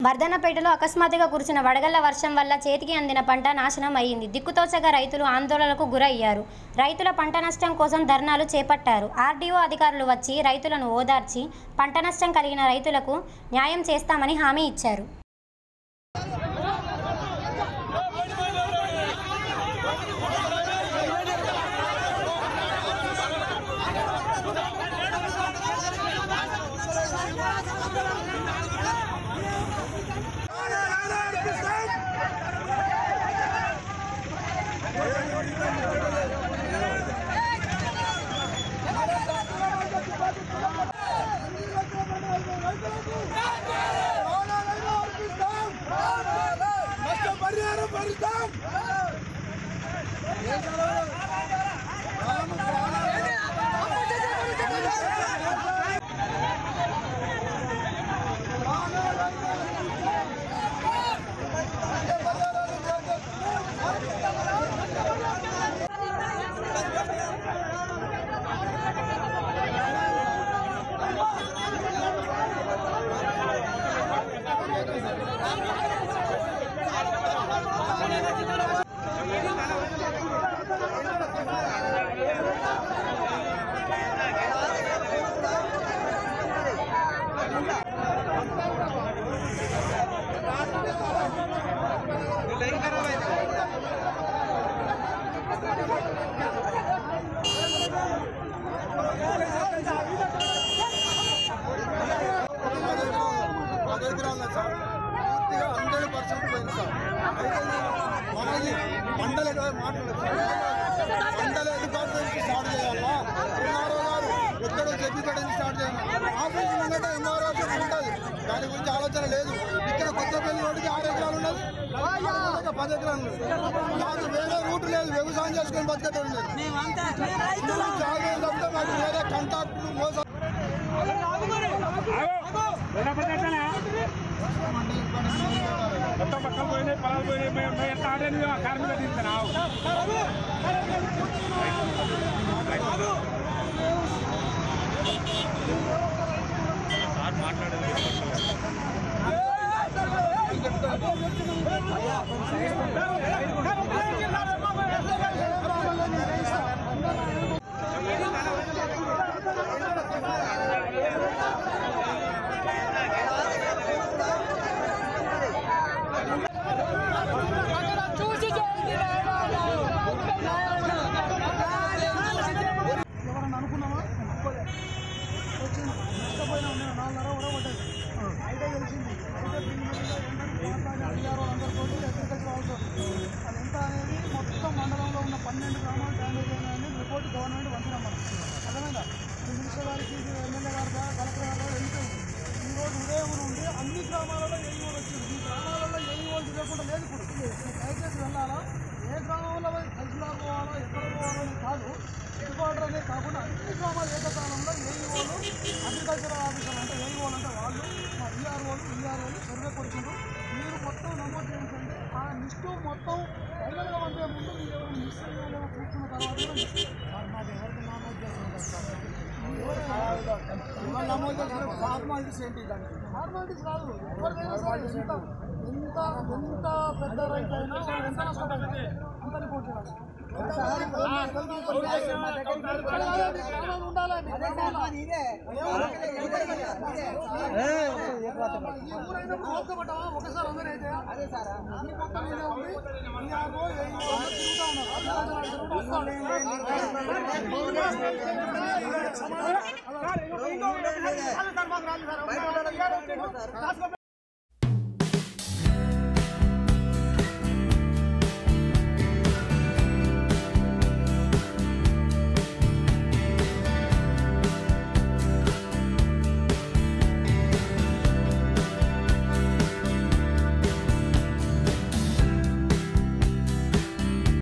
వర్ధన్నపేటలో అకస్మాత్తుగా కురిసిన వడగళ్ల వర్షం వల్ల చేతికి అందిన పంట నాశనం అయ్యింది దిక్కుతోచగా రైతులు ఆందోళనకు గురయ్యారు రైతుల పంట నష్టం కోసం ధర్నాలు చేపట్టారు ఆర్డీఓ అధికారులు వచ్చి రైతులను ఓదార్చి పంట నష్టం కలిగిన రైతులకు న్యాయం చేస్తామని హామీ ఇచ్చారు పరిహారం భరిస్తాం పది ఎకరాలు సార్ పూర్తిగా హండ్రెడ్ పర్సెంట్ పోయింది సార్ అయితే మనది పంటలు ఎక్కడ మాట్లాడదు పంటలు డిపార్ట్మెంట్ స్టార్ట్ చేయాలా ఎంఆర్ఓ గారు ఎక్కడో చెప్పి ఇక్కడ నుంచి స్టార్ట్ చేయాలి ఆఫీస్ ముంగట ఎంఆర్ఓ ఆఫీస్ ఉంటుంది దాని గురించి ఆలోచన లేదు ఇక్కడ కొత్త పెళ్లి రోడ్డుకి ఆరు ఎకరాలు ఉన్నది ఇంకా పది ఎకరాలు ఉన్నది నాకు వేరే రూట్ లేదు వ్యవసాయం చేసుకొని బతికేటోడు లేదు జాగ్రత్త తప్పితే మాకు వేరే కాంటాక్ట్ మోసం మొత్తం పక్కన పోయినాయి పొలాలు పోయినాయి మేము మేము ఎంత ఆడని కార్మిక తీస్తున్నావు ఎవరన్నా అనుకున్నామా అనుకోలే వచ్చింది నష్టపోయినా నేను నాలుగున్నర కూడా పడ్డది అయితే తెలిసింది అయితే దీని మీద ఏంటంటే మాట్లాడి అడిగారు అందరితో అగ్రికల్చర్ హౌస్ అది ఎంత అనేది మొత్తం మండలంలో ఉన్న పన్నెండు గ్రామాలు డ్యామేజ్ అయినాయని రిపోర్ట్ గవర్నమెంట్ పంపినాం మనం అర్థమైందా ఈ మినిస్టర్ గారికి ఇది ఎమ్మెల్యే గారు దా- కలెక్టర్ గారు దా వెళ్ళిపోయింది ఈ రోజు ఉదయం నుండి అన్ని గ్రామాలలో ఏఈఓలు వచ్చింది ఈ గ్రామాలలో ఏఈఓలు తిరగకుండా లేదు ఇప్పుడు మీరు దయచేసి వెళ్ళాలా ఏ గ్రామంలో పోయి తహసీల్దార్ పోవాలో ఎక్కడ పోవాలో అని కాదు హెడ్క్వార్టర్ అనేది కాకుండా అన్ని గ్రామాలు ఏకకాలంలో ఏఈఓలు అగ్రికల్చర్ ఆఫీసర్ అంటే ఏఈఓలు అంటే వాళ్ళు మా ఈఆర్ఓలు ఈఆర్ఓలు సర్వే కొడుకుంటూ మీరు మొత్తం నమోదు చేయించండి ఆ లిస్టు మొత్తం ఫైనల్గా పంపే ముందు మీరు ఎవరు మిస్ అయ్యాలో చూసుకున్న తర్వాత కూడా మిస్ సార్ మాకు ఎవరికి నమోదు చేస్తారు సార్ ఇవాళ నమోదు చేసిన ఫార్మాలిటీస్ ఏంటి దానికి ఫార్మాలిటీస్ కాదు ఎవరికైనా సరే ఎంత ఎంత ఎంత పెద్ద రైతు అయినా ఎంత నష్టపోయింది అంత రిపోర్ట్ చేయాలి ఒకసారి అందరూ అయితే అదే సార్ అన్ని మొత్తం మీదే ఉంది ఈఆర్ఓ ఏఈఓ తిరుగుతా ఉన్నారు